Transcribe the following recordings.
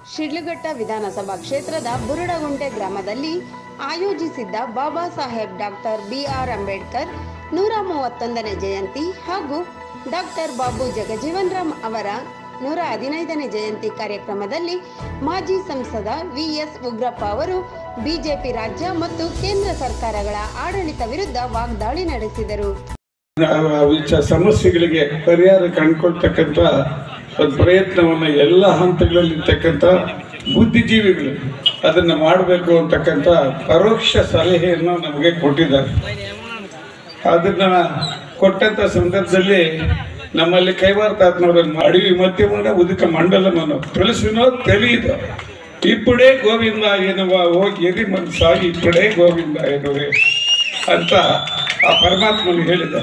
ಶಿಡ್ಲಘಟ್ಟ ವಿಧಾನಸಭಾ ಕ್ಷೇತ್ರದ ಬುರುಡಗುಂಟೆ ಗ್ರಾಮದಲ್ಲಿ ಆಯೋಜಿಸಿದ್ದ ಬಾಬಾ ಸಾಹೇಬ್ ಡಾಕ್ಟರ್ ಬಿಆರ್ ಅಂಬೇಡ್ಕರ್ ನೂರ ಮೂವತ್ತೊಂದನೇ ಜಯಂತಿ ಹಾಗೂ ಡಾಕ್ಟರ್ ಬಾಬು ಜಗಜೀವನ್ ರಾಮ್ ಅವರ ನೂರ ಹದಿನೈದನೇ ಜಯಂತಿ ಕಾರ್ಯಕ್ರಮದಲ್ಲಿ ಮಾಜಿ ಸಂಸದ ವಿಎಸ್ ಉಗ್ರಪ್ಪ ಅವರು ಬಿಜೆಪಿ ರಾಜ್ಯ ಮತ್ತು ಕೇಂದ್ರ ಸರ್ಕಾರಗಳ ಆಡಳಿತ ವಿರುದ್ಧ ವಾಗ್ದಾಳಿ ನಡೆಸಿದರು ಆ ವಿಚ ಸಮಸ್ಯೆಗಳಿಗೆ ಪರಿಹಾರ ಕಂಡುಕೊಳ್ತಕ್ಕಂಥ ಒಂದು ಪ್ರಯತ್ನವನ್ನು ಎಲ್ಲ ಹಂತಗಳಲ್ಲಿರ್ತಕ್ಕಂಥ ಬುದ್ಧಿಜೀವಿಗಳು ಅದನ್ನು ಮಾಡಬೇಕು ಅಂತಕ್ಕಂಥ ಪರೋಕ್ಷ ಸಲಹೆಯನ್ನು ನಮಗೆ ಕೊಟ್ಟಿದ್ದಾರೆ ಅದನ್ನ ಕೊಟ್ಟಂಥ ಸಂದರ್ಭದಲ್ಲಿ ನಮ್ಮಲ್ಲಿ ಕೈವಾರ್ತಾತ್ಮವರನ್ನು ಅಡವಿ ಮಧ್ಯಮನ ಉದಕ ಮಂಡಲವನ್ನು ತುಳಸಿನೋ ತೆಲಿಯಿದು ಇಪ್ಪಡೇ ಗೋವಿಂದ ಎನ್ನುವ ಹೋಗಿ ಎರಿ ಮನಸ್ಸಾಗಿ ಇಪ್ಪಡೇ ಗೋವಿಂದ ಎನ್ನುವೆ ಅಂತ ಆ ಪರಮಾತ್ಮನು ಹೇಳಿದ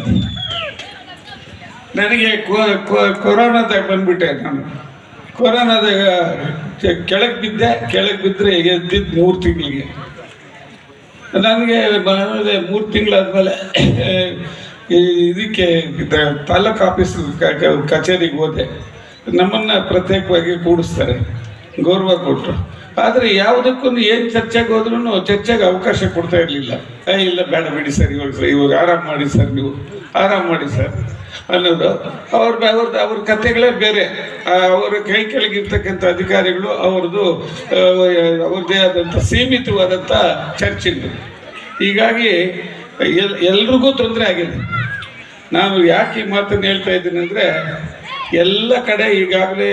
ನನಗೆ ಕೊ- ಕೊ- ಕೊರೋನಾದಾಗ ಬಂದ್ಬಿಟ್ಟೆ ನಾನು ಕೊರೋನಾದಾಗ ಕೆಳಗೆ ಬಿದ್ದೆ ಕೆಳಗೆ ಬಿದ್ದರೆ ಎದ್ದಿದ್ದು ಮೂರು ತಿಂಗಳಿಗೆ ನನಗೆ ಮನೇಲಿ ಮೂರು ತಿಂಗಳಾದ್ಮೇಲೆ ಈ ಇದಕ್ಕೆ ಇದ- ತಾಲೂಕು ಆಫೀಸ್ ಕ- ಕ- ಕಚೇರಿಗೆ ಹೋದೆ ನಮ್ಮನ್ನು ಪ್ರತ್ಯೇಕವಾಗಿ ಕೂಡಿಸ್ತಾರೆ ಗೌರವ ಕೊಟ್ಟರು ಆದರೆ ಯಾವುದಕ್ಕೂ ಏನು ಚರ್ಚೆಗೆ ಹೋದ್ರೂ ಚರ್ಚೆಗೆ ಅವಕಾಶ ಕೊಡ್ತಾ ಇರಲಿಲ್ಲ ಇಲ್ಲ ಬೇಡ ಬಿಡಿ ಸರ್ ಇವಾಗ ಇವಾಗ ಆರಾಮ್ ಮಾಡಿ ಸರ್ ನೀವು ಆರಾಮ್ ಮಾಡಿ ಸರ್ ಅನ್ನೋದು ಅವ್ರ ಅವ್ರದ್ದು ಅವ್ರ ಕಥೆಗಳೇ ಬೇರೆ ಆ, ಅವರ ಕೈ ಕೆಳಗಿರ್ತಕ್ಕಂಥ ಅಧಿಕಾರಿಗಳು ಅವ್ರದ್ದು ಆ, ಅವ್ರದ್ದೇ ಆದಂಥ ಸೀಮಿತವಾದಂಥ ಚರ್ಚೆಗಳು ಹೀಗಾಗಿ ಎಲ್ ಎಲ್ರಿಗೂ ತೊಂದರೆ ಆಗಿದೆ ನಾನು ಯಾಕೆ ಈ ಮಾತನ್ನು ಹೇಳ್ತಾ ಇದ್ದೀನಿ ಅಂದರೆ ಎಲ್ಲ ಕಡೆ ಈಗಾಗಲೇ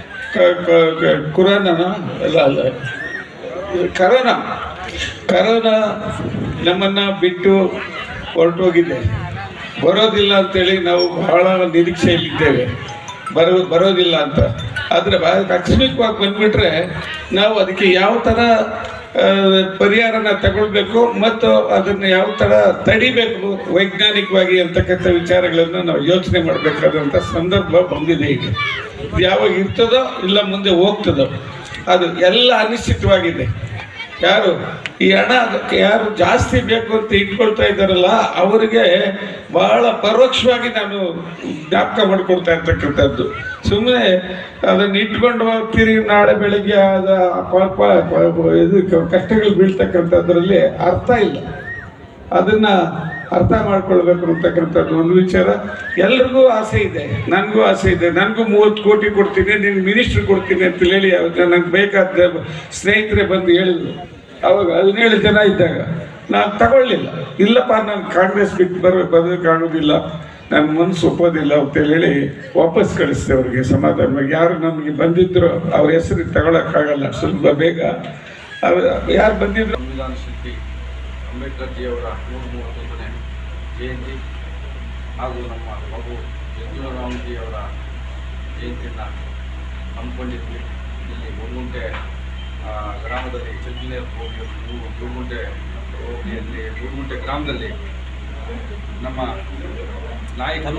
ಕುರಾನ ಅಲ್ಲ ಅಲ್ಲ ಕರೋನಾ ಕರೋನಾ ನಮ್ಮನ್ನು ಬಿಟ್ಟು ಹೊರಟೋಗಿದೆ ಬರೋದಿಲ್ಲ ಅಂತೇಳಿ ನಾವು ಬಹಳ ನಿರೀಕ್ಷೆಯಲ್ಲಿದ್ದೇವೆ ಬರೋ ಬರೋದಿಲ್ಲ ಅಂತ ಆದರೆ ಆಕಸ್ಮಿಕವಾಗಿ ಬಂದ್ಬಿಟ್ರೆ ನಾವು ಅದಕ್ಕೆ ಯಾವ ಥರ ಆ, ಪರಿಹಾರನ ತಗೊಳ್ಬೇಕು ಮತ್ತು ಅದನ್ನು ಯಾವ ಥರ ತಡಿಬೇಕು ವೈಜ್ಞಾನಿಕವಾಗಿ ಅಂತಕ್ಕಂಥ ವಿಚಾರಗಳನ್ನು ನಾವು ಯೋಚನೆ ಮಾಡಬೇಕಾದಂಥ ಸಂದರ್ಭ ಬಂದಿದೆ ಈಗ ಇದು ಯಾವಾಗ ಇರ್ತದೋ ಇಲ್ಲ ಮುಂದೆ ಹೋಗ್ತದೋ ಅದು ಎಲ್ಲ ಅನಿಶ್ಚಿತವಾಗಿದೆ ಯಾರು ಈ ಹಣ ಅದಕ್ಕೆ ಯಾರು ಜಾಸ್ತಿ ಬೇಕು ಅಂತ ಇಟ್ಕೊಳ್ತಾ ಇದ್ದಾರಲ್ಲ ಅವರಿಗೆ ಬಹಳ ಪರೋಕ್ಷವಾಗಿ ನಾನು ಜ್ಞಾಪಕ ಮಾಡ್ಕೊಳ್ತಾ ಇರ್ತಕ್ಕಂಥದ್ದು ಸುಮ್ಮನೆ ಅದನ್ನು ಇಟ್ಕೊಂಡು ಹೋಗ್ತೀರಿ ನಾಳೆ ಬೆಳಿಗ್ಗೆ ಅದ ಪ- ಪ- ಪ- ಇದು ಕಷ್ಟಗಳು ಬೀಳ್ತಕ್ಕಂಥದ್ರಲ್ಲಿ ಅರ್ಥ ಇಲ್ಲ ಅದನ್ನ ಅರ್ಥ ಮಾಡ್ಕೊಳ್ಬೇಕು ಅಂತಕ್ಕಂಥದ್ದು ಒಂದು ವಿಚಾರ ಎಲ್ರಿಗೂ ಆಸೆ ಇದೆ ನನಗೂ ಆಸೆ ಇದೆ ನನಗೂ ಮೂವತ್ತು ಕೋಟಿ ಕೊಡ್ತೀನಿ ನಿನ್ನ ಮಿನಿಸ್ಟ್ರ್ ಕೊಡ್ತೀನಿ ಅಂತ ಹೇಳಿ ನನಗೆ ಬೇಕಾದ ಸ್ನೇಹಿತರೆ ಬಂದು ಹೇಳಿದ್ರು ಅವಾಗ ಹದಿನೇಳು ಜನ ಇದ್ದಾಗ ನಾನು ತಗೊಳ್ಳಿಲ್ಲ ಇಲ್ಲಪ್ಪ ನಾನು ಕಾಂಗ್ರೆಸ್ ಬಿಟ್ಟು ಬರ ಬರೋಕ್ಕಾಗೋದಿಲ್ಲ ನನ್ನ ಮನಸ್ಸು ಒಪ್ಪೋದಿಲ್ಲ ಅಂತ ಹೇಳಿ ವಾಪಸ್ ಕಳಿಸ್ತೆ ಅವ್ರಿಗೆ ಸಮಾಧಾನವಾಗಿ ಯಾರು ನಮಗೆ ಬಂದಿದ್ರು ಅವ್ರ ಹೆಸರು ತಗೊಳಕ್ಕಾಗಲ್ಲ ಸ್ವಲ್ಪ ಬೇಗ ಅವ್ರು ಯಾರು ಬಂದಿದ್ರು ಸಂವಿಧಾನ ಶಿಲ್ಪಿ ಅಂಬೇಡ್ಕರ್ ಜಿಯವರ ನೂರ ಮೂವತ್ತೊಂದನೇ ಜಯಂತಿ ಹಾಗೂ ನಮ್ಮ ಬಾಬು ಜಗಜೀವನರಾಮಜಿಯವರ ಜಯಂತಿಯನ್ನು ಹಮ್ಮಿಕೊಂಡಿದ್ವಿ ಇಲ್ಲಿ ಮೂರುಗುಂಟೆ ಆ, ಗ್ರಾಮದಲ್ಲಿ ಚಂಚನೇರ್ ಹೋಗಿ ಮೂರುಗುಂಟೆ ಹೋಬಳಿಯಲ್ಲಿ ಮೂರುಗುಂಟೆ ಗ್ರಾಮದಲ್ಲಿ ನಮ್ಮ ನಾಯಕರು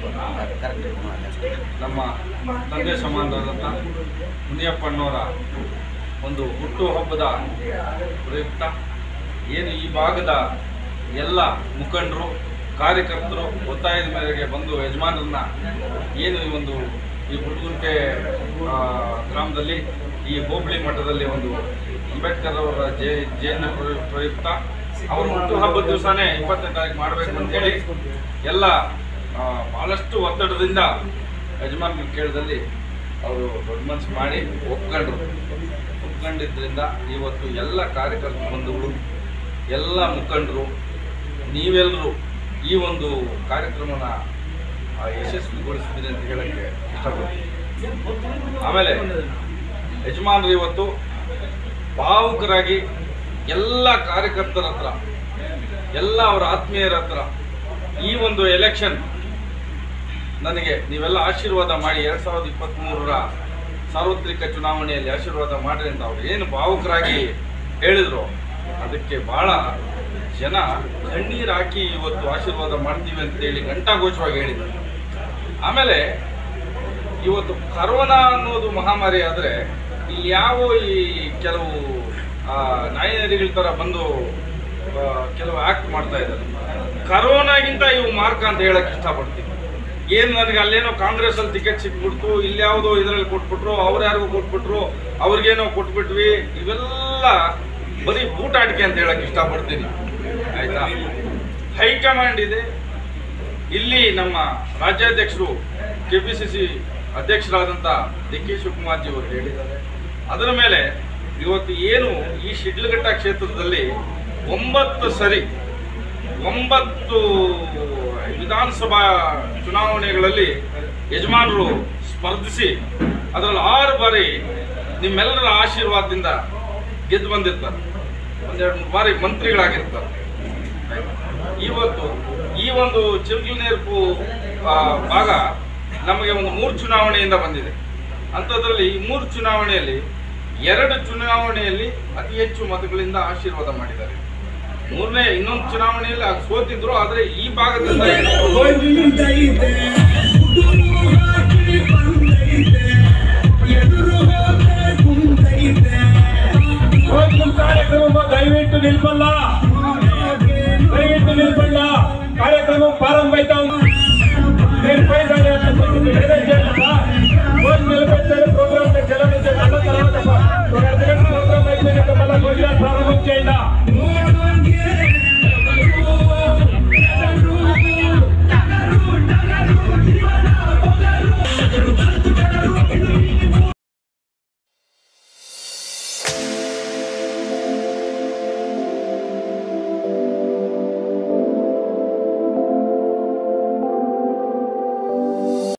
ನಮ್ಮ ತಂದೆ ಸಮಾನರಾದಂಥ ಮುನಿಯಪ್ಪಣ್ಣವರ ಒಂದು ಹುಟ್ಟುಹಬ್ಬದ ಪ್ರಯುಕ್ತ ಏನು ಈ ಭಾಗದ ಎಲ್ಲ ಮುಖಂಡರು ಕಾರ್ಯಕರ್ತರು ಒತ್ತಾಯದ ಮೇರೆಗೆ ಬಂದು ಯಜಮಾನರನ್ನ ಏನು ಈ ಒಂದು ಈ ಹುಡುಗುಂಟೆ ಗ್ರಾಮದಲ್ಲಿ ಈ ಹೋಬಳಿ ಮಟ್ಟದಲ್ಲಿ ಒಂದು ಅಂಬೇಡ್ಕರ್ ಅವರ ಜಯ ಜಯಂತಿ ಪ್ರಯು- ಪ್ರಯುಕ್ತ ಅವರ ಹುಟ್ಟುಹಬ್ಬದ ದಿವಸನೇ ಇಪ್ಪತ್ತನೇ ತಾರೀಕು ಮಾಡಬೇಕು ಅಂತೇಳಿ ಎಲ್ಲ ಆ, ಬಹಳಷ್ಟು ಒತ್ತಡದಿಂದ ಯಜಮಾನರು ಕೇಳಿದಲ್ಲಿ ಅವರು ದೊಡ್ಡ ಮನಸ್ಸು ಮಾಡಿ ಒಪ್ಕೊಂಡ್ರು ಒಪ್ಕೊಂಡಿದ್ರಿಂದ ಇವತ್ತು ಎಲ್ಲ ಕಾರ್ಯಕರ್ತ ಬಂಧುಗಳು ಎಲ್ಲ ಮುಖಂಡರು ನೀವೆಲ್ಲರೂ ಈ ಒಂದು ಕಾರ್ಯಕ್ರಮನ ಆ, ಯಶಸ್ವಿಗೊಳಿಸಿದ್ರಿ ಅಂತ ಹೇಳಕ್ಕೆ ಇಷ್ಟಪಡ್ತೀನಿ ಆಮೇಲೆ ಯಜಮಾನರು ಇವತ್ತು ಭಾವುಕರಾಗಿ ಎಲ್ಲ ಕಾರ್ಯಕರ್ತರ ಹತ್ರ ಎಲ್ಲ ಅವರ ಆತ್ಮೀಯರ ಹತ್ರ ಈ ಒಂದು ಎಲೆಕ್ಷನ್ ನನಗೆ ನೀವೆಲ್ಲ ಆಶೀರ್ವಾದ ಮಾಡಿ ಎರಡ್ ಸಾವಿರದ ಇಪ್ಪತ್ತ್ ಮೂರರ ಸಾರ್ವತ್ರಿಕ ಚುನಾವಣೆಯಲ್ಲಿ ಆಶೀರ್ವಾದ ಮಾಡ್ರಿ ಅಂತ ಅವ್ರು ಏನು ಭಾವುಕರಾಗಿ ಹೇಳಿದ್ರು ಅದಕ್ಕೆ ಬಹಳ ಜನ ಕಣ್ಣೀರು ಹಾಕಿ ಇವತ್ತು ಆಶೀರ್ವಾದ ಮಾಡ್ತೀವಿ ಅಂತೇಳಿ ಘಂಟಾಘೋಷವಾಗಿ ಹೇಳಿದ್ದಾರೆ ಆಮೇಲೆ ಇವತ್ತು ಕರೋನಾ ಅನ್ನೋದು ಮಹಾಮಾರಿ ಆದರೆ ಇಲ್ಲಿ ಯಾವ ಈ ಕೆಲವು ಆ, ನಾಯಿನರಿಗಳ ಥರ ಬಂದು ಆ, ಕೆಲವು ಆಕ್ಟ್ ಮಾಡ್ತಾ ಇದ್ದಾರೆ ಕರೋನಾಗಿಂತ ಇವು ಮಾರ್ಕ ಅಂತ ಹೇಳಕ್ ಇಷ್ಟಪಡ್ತೀನಿ ಏನು ನನಗೆ ಅಲ್ಲೇನೋ ಕಾಂಗ್ರೆಸ್ ಅಲ್ಲಿ ಟಿಕೆಟ್ ಸಿಕ್ಬಿಡ್ತು ಇಲ್ಲಿ ಯಾವುದೋ ಇದರಲ್ಲಿ ಕೊಟ್ಬಿಟ್ರು ಅವ್ರು ಯಾರಿಗೂ ಕೊಟ್ಬಿಟ್ರು ಅವ್ರಿಗೇನೋ ಕೊಟ್ಬಿಟ್ವಿ ಇವೆಲ್ಲ ಬರೀ ಬೂಟಾಟಿಕೆ ಅಂತ ಹೇಳಕ್ ಇಷ್ಟಪಡ್ತೀನಿ ಆಯ್ತಾ ಹೈಕಮಾಂಡ್ ಇದೆ ಇಲ್ಲಿ ನಮ್ಮ ರಾಜ್ಯಾಧ್ಯಕ್ಷರು ಕೆ ಪಿ ಸಿ ಸಿ ಅಧ್ಯಕ್ಷರಾದಂಥ ಡಿ ಕೆ ಶಿವಕುಮಾರ್ ಜಿ ಅವರು ಹೇಳಿದ್ದಾರೆ ಅದರ ಮೇಲೆ ಇವತ್ತು ಏನು ಈ ಶಿಡ್ಲಘಟ್ಟ ಕ್ಷೇತ್ರದಲ್ಲಿ ಒಂಬತ್ತು ಸರಿ ಒಂಬತ್ತು ವಿಧಾನಸಭಾ ಚುನಾವಣೆಗಳಲ್ಲಿ ಯಜಮಾನರು ಸ್ಪರ್ಧಿಸಿ ಅದರಲ್ಲಿ ಆರು ಬಾರಿ ನಿಮ್ಮೆಲ್ಲರ ಆಶೀರ್ವಾದದಿಂದ ಗೆದ್ದು ಬಂದಿರ್ತಾರೆ ಒಂದೆರಡು ಮೂರು ಬಾರಿ ಮಂತ್ರಿಗಳಾಗಿರ್ತಾರೆ ಇವತ್ತು ಈ ಒಂದು ಚಿಲ್ಕಲ್ನೇರ್ಪು ಆ, ಭಾಗ ನಮಗೆ ಒಂದು ಮೂರು ಚುನಾವಣೆಯಿಂದ ಬಂದಿದೆ ಅಂಥದ್ರಲ್ಲಿ ಈ ಮೂರು ಚುನಾವಣೆಯಲ್ಲಿ ಎರಡು ಚುನಾವಣೆಯಲ್ಲಿ ಅತಿ ಹೆಚ್ಚು ಮತಗಳಿಂದ ಆಶೀರ್ವಾದ ಮಾಡಿದ್ದಾರೆ ಮೂರನೇ ಇನ್ನೊಂದು ಚುನಾವಣೆಯಲ್ಲಿ ಆಗ ಸೋತಿದ್ರು ಆದರೆ ಈ ಭಾಗದಿಂದ ಏನೋ ಕಾರ್ಯಕ್ರಮ ದಯವಿಟ್ಟು ನಿಲ್ಬಲ್ಲ